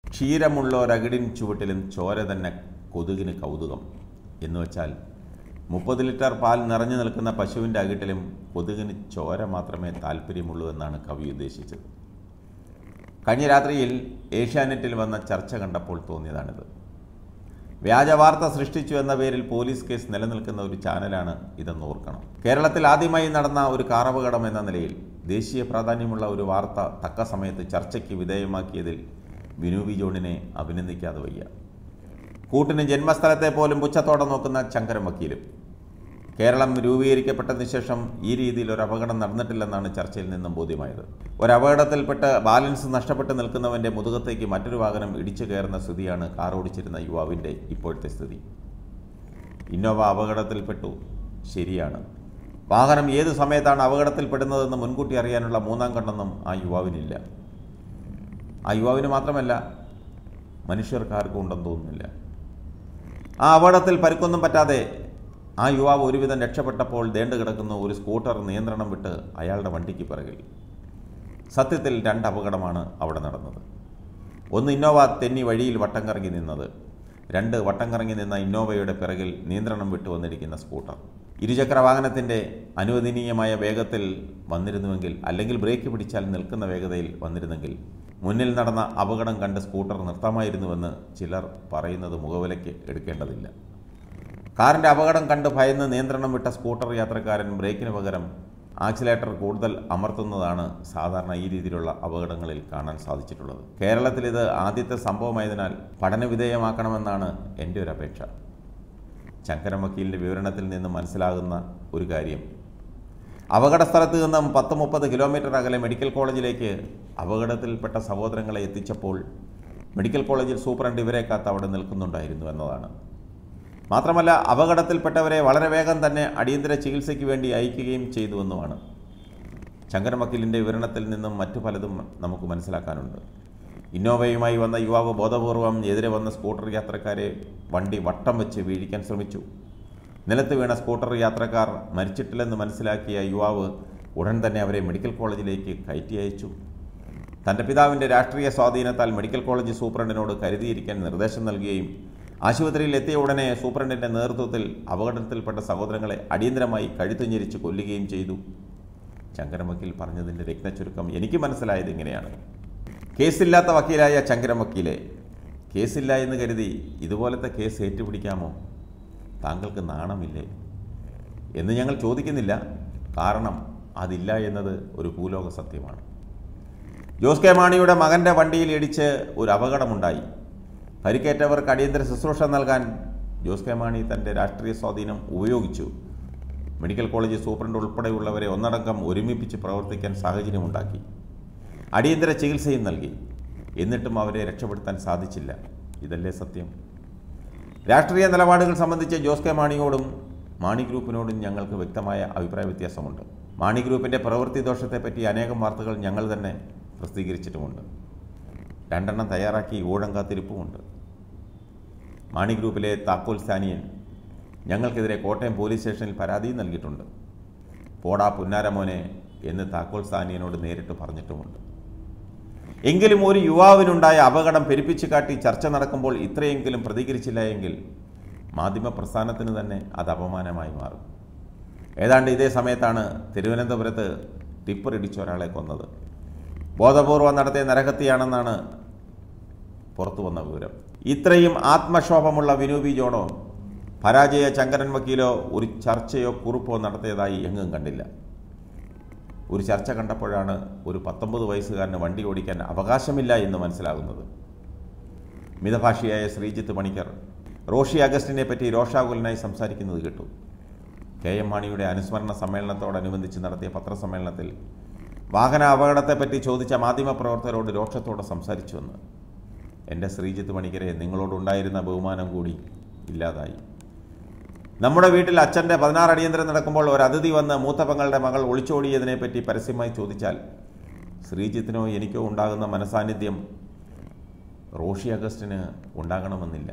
ക്ഷീരമുള്ളൊരകിടിൻ ചുവട്ടിലും ചോര തന്നെ കൊതുകിന് കൗതുകം എന്ന് വെച്ചാൽ മുപ്പത് ലിറ്റർ പാൽ നിറഞ്ഞു നിൽക്കുന്ന പശുവിൻ്റെ അകിട്ടിലും കൊതുകിന് ചോര മാത്രമേ താല്പര്യമുള്ളൂ എന്നാണ് കവി ഉദ്ദേശിച്ചത് കഴിഞ്ഞ രാത്രിയിൽ ഏഷ്യാനെറ്റിൽ വന്ന ചർച്ച കണ്ടപ്പോൾ തോന്നിയതാണിത് വ്യാജവാർത്ത സൃഷ്ടിച്ചു എന്ന പേരിൽ പോലീസ് കേസ് നിലനിൽക്കുന്ന ഒരു ചാനലാണ് ഇതെന്ന് ഓർക്കണം കേരളത്തിൽ ആദ്യമായി നടന്ന ഒരു കാറപകടം എന്ന നിലയിൽ ദേശീയ പ്രാധാന്യമുള്ള ഒരു വാർത്ത തക്ക സമയത്ത് ചർച്ചയ്ക്ക് വിധേയമാക്കിയതിൽ വിനൂബി ജോണിനെ അഭിനന്ദിക്കാതെ വയ്യ കൂട്ടിന് ജന്മസ്ഥലത്തെ പോലും പുച്ഛത്തോടെ നോക്കുന്ന ശങ്കരം വക്കീലും കേരളം രൂപീകരിക്കപ്പെട്ടതിന് ശേഷം ഈ രീതിയിൽ ഒരു അപകടം നടന്നിട്ടില്ലെന്നാണ് ചർച്ചയിൽ നിന്നും ബോധ്യമായത് ഒരു അപകടത്തിൽപ്പെട്ട് ബാലൻസ് നഷ്ടപ്പെട്ട് നിൽക്കുന്നവൻ്റെ മുതുകത്തേക്ക് മറ്റൊരു വാഹനം ഇടിച്ചു കയറുന്ന സ്ഥിതിയാണ് കാർ ഓടിച്ചിരുന്ന യുവാവിൻ്റെ ഇപ്പോഴത്തെ സ്ഥിതി ഇന്നോവ അപകടത്തിൽപ്പെട്ടു ശരിയാണ് വാഹനം ഏത് സമയത്താണ് അപകടത്തിൽപ്പെടുന്നതെന്ന് മുൻകൂട്ടി അറിയാനുള്ള മൂന്നാം കണ്ണൊന്നും ആ യുവാവിനില്ല ആ യുവാവിന് മാത്രമല്ല മനുഷ്യർക്ക് ആർക്കും ഉണ്ടെന്ന് തോന്നുന്നില്ല ആ അപകടത്തിൽ പരിക്കൊന്നും പറ്റാതെ ആ യുവാവ് ഒരുവിധം രക്ഷപ്പെട്ടപ്പോൾ ദേണ്ട് കിടക്കുന്ന ഒരു സ്കൂട്ടർ നിയന്ത്രണം വിട്ട് അയാളുടെ വണ്ടിക്ക് പിറകിൽ സത്യത്തിൽ രണ്ട് അപകടമാണ് അവിടെ നടന്നത് ഒന്ന് ഇന്നോവ തെന്നി വഴിയിൽ വട്ടം കറങ്ങി നിന്നത് രണ്ട് വട്ടം കറങ്ങി നിന്ന ഇന്നോവയുടെ പിറകിൽ നിയന്ത്രണം വിട്ട് വന്നിരിക്കുന്ന സ്കൂട്ടർ ഇരുചക്ര വാഹനത്തിൻ്റെ അനുവദനീയമായ വേഗത്തിൽ വന്നിരുന്നുവെങ്കിൽ അല്ലെങ്കിൽ ബ്രേക്ക് പിടിച്ചാൽ നിൽക്കുന്ന വേഗതയിൽ വന്നിരുന്നെങ്കിൽ മുന്നിൽ നടന്ന അപകടം കണ്ട് സ്കൂട്ടർ നിർത്താമായിരുന്നുവെന്ന് ചിലർ പറയുന്നത് മുഖവിലയ്ക്ക് എടുക്കേണ്ടതില്ല കാറിൻ്റെ അപകടം കണ്ട് ഭയന്ന് നിയന്ത്രണം വിട്ട സ്കൂട്ടർ യാത്രക്കാരൻ ബ്രേക്കിന് പകരം ആക്സിലേറ്റർ കൂടുതൽ അമർത്തുന്നതാണ് സാധാരണ ഈ രീതിയിലുള്ള അപകടങ്ങളിൽ കാണാൻ സാധിച്ചിട്ടുള്ളത് കേരളത്തിൽ ഇത് ആദ്യത്തെ സംഭവമായതിനാൽ പഠനവിധേയമാക്കണമെന്നാണ് എൻ്റെ ഒരു അപേക്ഷ ശങ്കരൻ വക്കീലിൻ്റെ വിവരണത്തിൽ നിന്ന് മനസ്സിലാകുന്ന ഒരു കാര്യം അപകട സ്ഥലത്ത് നിന്നും പത്ത് മുപ്പത് കിലോമീറ്റർ അകലെ മെഡിക്കൽ കോളേജിലേക്ക് അപകടത്തിൽപ്പെട്ട സഹോദരങ്ങളെ എത്തിച്ചപ്പോൾ മെഡിക്കൽ കോളേജിൽ സൂപ്രണ്ട് ഇവരെ കാത്ത് അവിടെ നിൽക്കുന്നുണ്ടായിരുന്നു എന്നതാണ് മാത്രമല്ല അപകടത്തിൽപ്പെട്ടവരെ വളരെ വേഗം തന്നെ അടിയന്തര ചികിത്സയ്ക്ക് വേണ്ടി അയക്കുകയും ചെയ്തുവെന്നുമാണ് ശങ്കരൻ വക്കീലിൻ്റെ വിവരണത്തിൽ നിന്നും മറ്റു പലതും നമുക്ക് മനസ്സിലാക്കാനുണ്ട് ഇന്നോവയുമായി വന്ന യുവാവ് ബോധപൂർവം എതിരെ വന്ന സ്കൂട്ടർ യാത്രക്കാരെ വണ്ടി വട്ടം വെച്ച് വീഴിക്കാൻ ശ്രമിച്ചു നിലത്ത് വീണ സ്കൂട്ടർ യാത്രക്കാർ മരിച്ചിട്ടില്ലെന്ന് മനസ്സിലാക്കിയ യുവാവ് ഉടൻ തന്നെ അവരെ മെഡിക്കൽ കോളേജിലേക്ക് കയറ്റി അയച്ചു തൻ്റെ പിതാവിൻ്റെ രാഷ്ട്രീയ സ്വാധീനത്താൽ മെഡിക്കൽ കോളേജ് സൂപ്രണ്ടിനോട് കരുതിയിരിക്കാൻ നിർദ്ദേശം നൽകുകയും ആശുപത്രിയിൽ എത്തിയ ഉടനെ സൂപ്രണ്ടിൻ്റെ നേതൃത്വത്തിൽ അപകടത്തിൽപ്പെട്ട സഹോദരങ്ങളെ അടിയന്തരമായി കഴുത്തുഞ്ഞെരിച്ച് കൊല്ലുകയും ചെയ്തു ശങ്കരൻ വക്കീൽ പറഞ്ഞതിൻ്റെ രത്നച്ചുരുക്കം എനിക്ക് മനസ്സിലായത് ഇങ്ങനെയാണ് കേസില്ലാത്ത വക്കീലായ ശങ്കരൻ വക്കീലെ കേസില്ല എന്ന് കരുതി ഇതുപോലത്തെ കേസ് ഏറ്റുപിടിക്കാമോ താങ്കൾക്ക് നാണമില്ലേ എന്ന് ഞങ്ങൾ ചോദിക്കുന്നില്ല കാരണം അതില്ല എന്നത് ഒരു ഭൂലോക സത്യമാണ് ജോസ് കെ മാണിയുടെ മകൻ്റെ വണ്ടിയിൽ ഇടിച്ച് ഒരു അപകടമുണ്ടായി പരിക്കേറ്റവർക്ക് അടിയന്തര ശുശ്രൂഷ നൽകാൻ ജോസ് കെ മാണി തൻ്റെ രാഷ്ട്രീയ സ്വാധീനം ഉപയോഗിച്ചു മെഡിക്കൽ കോളേജ് സൂപ്രണ്ട് ഉൾപ്പെടെയുള്ളവരെ ഒന്നടങ്കം ഒരുമിപ്പിച്ച് പ്രവർത്തിക്കാൻ സാഹചര്യമുണ്ടാക്കി അടിയന്തര ചികിത്സയും നൽകി എന്നിട്ടും അവരെ രക്ഷപ്പെടുത്താൻ സാധിച്ചില്ല ഇതല്ലേ സത്യം രാഷ്ട്രീയ നിലപാടുകൾ സംബന്ധിച്ച് ജോസ് കെ മാണിയോടും മാണി ഗ്രൂപ്പിനോടും ഞങ്ങൾക്ക് വ്യക്തമായ അഭിപ്രായ വ്യത്യാസമുണ്ട് മാണി ഗ്രൂപ്പിൻ്റെ പ്രവൃത്തി ദോഷത്തെപ്പറ്റി അനേകം വാർത്തകൾ ഞങ്ങൾ തന്നെ പ്രസിദ്ധീകരിച്ചിട്ടുമുണ്ട് രണ്ടെണ്ണം തയ്യാറാക്കി ഊഴം കാത്തിരിപ്പുമുണ്ട് മാണി ഗ്രൂപ്പിലെ താക്കോൽ സ്ഥാനിയൻ ഞങ്ങൾക്കെതിരെ കോട്ടയം പോലീസ് സ്റ്റേഷനിൽ പരാതിയും നൽകിയിട്ടുണ്ട് പോടാ പുന്നാരമോനെ എന്ന് താക്കോൽ സ്ഥാനിയനോട് നേരിട്ട് പറഞ്ഞിട്ടുമുണ്ട് എങ്കിലും ഒരു യുവാവിനുണ്ടായ അപകടം പെരുപ്പിച്ചു കാട്ടി ചർച്ച നടക്കുമ്പോൾ ഇത്രയെങ്കിലും പ്രതികരിച്ചില്ല എങ്കിൽ മാധ്യമപ്രസ്ഥാനത്തിന് തന്നെ അത് അപമാനമായി മാറും ഏതാണ്ട് ഇതേ സമയത്താണ് തിരുവനന്തപുരത്ത് ടിപ്പർ ഇടിച്ച ഒരാളെ കൊന്നത് ബോധപൂർവം നടത്തിയ നരഹത്യയാണെന്നാണ് പുറത്തു വന്ന വിവരം ഇത്രയും ആത്മക്ഷോഭമുള്ള വിനൂപി ജോണോ പരാജയ ചങ്കരൻ വക്കീലോ ഒരു ചർച്ചയോ കുറിപ്പോ നടത്തിയതായി എങ്ങും കണ്ടില്ല ഒരു ചർച്ച കണ്ടപ്പോഴാണ് ഒരു പത്തൊമ്പത് വയസ്സുകാരന് വണ്ടി ഓടിക്കാൻ അവകാശമില്ല എന്ന് മനസ്സിലാകുന്നത് മിതഭാഷിയായ ശ്രീജിത്ത് പണിക്കർ റോഷി അഗസ്റ്റിനെ പറ്റി രോഷാകുലനായി സംസാരിക്കുന്നത് കേട്ടു കെ എം മാണിയുടെ അനുസ്മരണ സമ്മേളനത്തോടനുബന്ധിച്ച് നടത്തിയ പത്രസമ്മേളനത്തിൽ വാഹന അപകടത്തെപ്പറ്റി ചോദിച്ച മാധ്യമപ്രവർത്തകരോട് രോഷത്തോടെ സംസാരിച്ചുവെന്ന് എൻ്റെ ശ്രീജിത്ത് പണിക്കരെ നിങ്ങളോടുണ്ടായിരുന്ന ബഹുമാനം കൂടി ഇല്ലാതായി നമ്മുടെ വീട്ടിൽ അച്ഛൻ്റെ പതിനാറ് അടിയന്തരം നടക്കുമ്പോൾ ഒരു അതിഥി വന്ന് മൂത്ത പെങ്ങളുടെ മകൾ ഒളിച്ചോടിയതിനെപ്പറ്റി പരസ്യമായി ചോദിച്ചാൽ ശ്രീജിത്തിനോ എനിക്കോ ഉണ്ടാകുന്ന മനസാന്നിധ്യം റോഷി അഗസ്റ്റിന് ഉണ്ടാകണമെന്നില്ല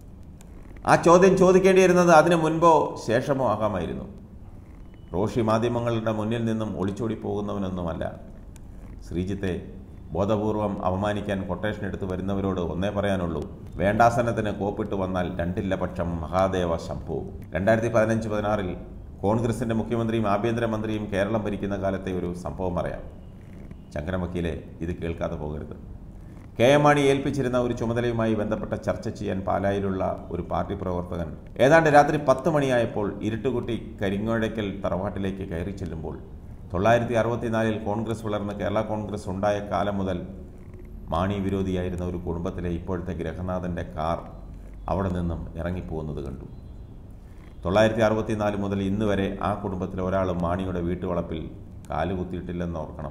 ആ ചോദ്യം ചോദിക്കേണ്ടിയിരുന്നത് അതിനു മുൻപോ ശേഷമോ ആകാമായിരുന്നു റോഷി മാധ്യമങ്ങളുടെ മുന്നിൽ നിന്നും ഒളിച്ചോടി പോകുന്നവനൊന്നുമല്ല ശ്രീജിത്തെ ബോധപൂർവം അപമാനിക്കാൻ കൊട്ടേഷൻ എടുത്ത് വരുന്നവരോട് ഒന്നേ പറയാനുള്ളൂ വേണ്ടാസനത്തിന് കോപ്പിട്ട് വന്നാൽ രണ്ടില്ല പക്ഷം മഹാദേവ ശംഭു രണ്ടായിരത്തി പതിനഞ്ച് പതിനാറിൽ കോൺഗ്രസിൻ്റെ മുഖ്യമന്ത്രിയും ആഭ്യന്തരമന്ത്രിയും കേരളം ഭരിക്കുന്ന കാലത്തെ ഒരു സംഭവം പറയാം ചങ്കരമക്കിയിലെ ഇത് കേൾക്കാതെ പോകരുത് കെ എം മാണി ഏൽപ്പിച്ചിരുന്ന ഒരു ചുമതലയുമായി ബന്ധപ്പെട്ട ചർച്ച ചെയ്യാൻ പാലായിലുള്ള ഒരു പാർട്ടി പ്രവർത്തകൻ ഏതാണ്ട് രാത്രി പത്ത് മണിയായപ്പോൾ ഇരുട്ടുകുട്ടി കരിങ്ങോഴയ്ക്കൽ തറവാട്ടിലേക്ക് കയറി ചെല്ലുമ്പോൾ തൊള്ളായിരത്തി അറുപത്തിനാലിൽ കോൺഗ്രസ് വളർന്ന് കേരള കോൺഗ്രസ് ഉണ്ടായ കാലം മുതൽ മാണി വിരോധിയായിരുന്ന ഒരു കുടുംബത്തിലെ ഇപ്പോഴത്തെ ഗ്രഹനാഥൻ്റെ കാർ അവിടെ നിന്നും ഇറങ്ങിപ്പോകുന്നത് കണ്ടു തൊള്ളായിരത്തി അറുപത്തിനാല് മുതൽ ഇന്ന് വരെ ആ കുടുംബത്തിലെ ഒരാളും മാണിയുടെ വീട്ടുവളപ്പിൽ കാലുകുത്തിയിട്ടില്ലെന്ന് ഓർക്കണം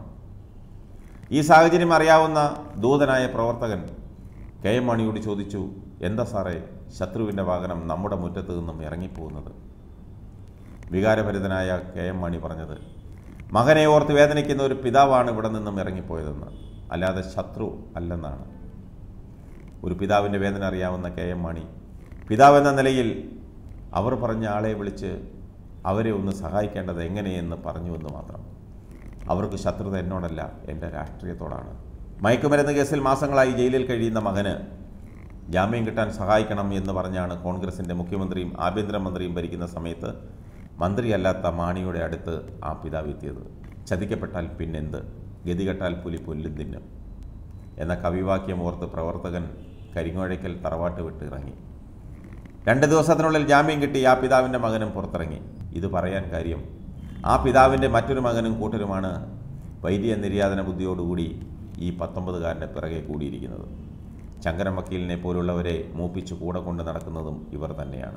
ഈ സാഹചര്യം അറിയാവുന്ന ദൂതനായ പ്രവർത്തകൻ കെ എം മാണിയോട് ചോദിച്ചു എന്താ സാറേ ശത്രുവിൻ്റെ വാഹനം നമ്മുടെ മുറ്റത്ത് നിന്നും ഇറങ്ങിപ്പോകുന്നത് വികാരഭരിതനായ കെ എം മാണി പറഞ്ഞത് മകനെ ഓർത്ത് വേദനിക്കുന്ന ഒരു പിതാവാണ് ഇവിടെ നിന്നും ഇറങ്ങിപ്പോയതെന്ന് അല്ലാതെ ശത്രു അല്ലെന്നാണ് ഒരു പിതാവിൻ്റെ വേദന അറിയാവുന്ന കെ എം മാണി പിതാവെന്ന നിലയിൽ അവർ പറഞ്ഞ ആളെ വിളിച്ച് അവരെ ഒന്ന് സഹായിക്കേണ്ടത് എങ്ങനെയെന്ന് പറഞ്ഞുവെന്ന് മാത്രം അവർക്ക് ശത്രുത എന്നോടല്ല എൻ്റെ രാഷ്ട്രീയത്തോടാണ് മയക്കുമരുന്ന് കേസിൽ മാസങ്ങളായി ജയിലിൽ കഴിയുന്ന മകന് ജാമ്യം കിട്ടാൻ സഹായിക്കണം എന്ന് പറഞ്ഞാണ് കോൺഗ്രസിൻ്റെ മുഖ്യമന്ത്രിയും ആഭ്യന്തരമന്ത്രിയും ഭരിക്കുന്ന സമയത്ത് മന്ത്രിയല്ലാത്ത മാണിയുടെ അടുത്ത് ആ പിതാവ് എത്തിയത് ചതിക്കപ്പെട്ടാൽ പിന്നെന്ത് ഗതികെട്ടാൽ പുലി പുല്ലും തിന്നും എന്ന കവിവാക്യം ഓർത്ത് പ്രവർത്തകൻ കരിങ്ങോഴയ്ക്കൽ തറവാട്ട് വിട്ട് ഇറങ്ങി രണ്ട് ദിവസത്തിനുള്ളിൽ ജാമ്യം കിട്ടി ആ പിതാവിൻ്റെ മകനും പുറത്തിറങ്ങി ഇത് പറയാൻ കാര്യം ആ പിതാവിൻ്റെ മറ്റൊരു മകനും കൂട്ടരുമാണ് വൈദ്യ നിര്യാതന ബുദ്ധിയോടുകൂടി ഈ പത്തൊമ്പതുകാരൻ്റെ പിറകെ കൂടിയിരിക്കുന്നത് ശങ്കരൻ വക്കീലിനെ പോലുള്ളവരെ മൂപ്പിച്ച് കൂടെ കൊണ്ട് നടക്കുന്നതും ഇവർ തന്നെയാണ്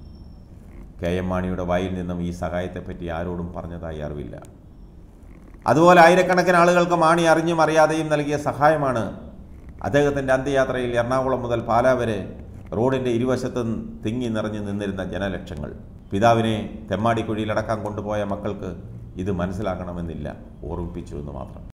കെ എം മാണിയുടെ വായിൽ നിന്നും ഈ സഹായത്തെപ്പറ്റി ആരോടും പറഞ്ഞതായി അറിവില്ല അതുപോലെ ആയിരക്കണക്കിന് ആളുകൾക്ക് മാണി അറിഞ്ഞും അറിയാതെയും നൽകിയ സഹായമാണ് അദ്ദേഹത്തിൻ്റെ അന്ത്യയാത്രയിൽ എറണാകുളം മുതൽ പാലാ വരെ റോഡിൻ്റെ ഇരുവശത്തും തിങ്ങി നിറഞ്ഞു നിന്നിരുന്ന ജനലക്ഷങ്ങൾ പിതാവിനെ തെമ്മാടിക്കുഴിയിലടക്കം കൊണ്ടുപോയ മക്കൾക്ക് ഇത് മനസ്സിലാക്കണമെന്നില്ല ഓർമ്മിപ്പിച്ചു എന്ന് മാത്രം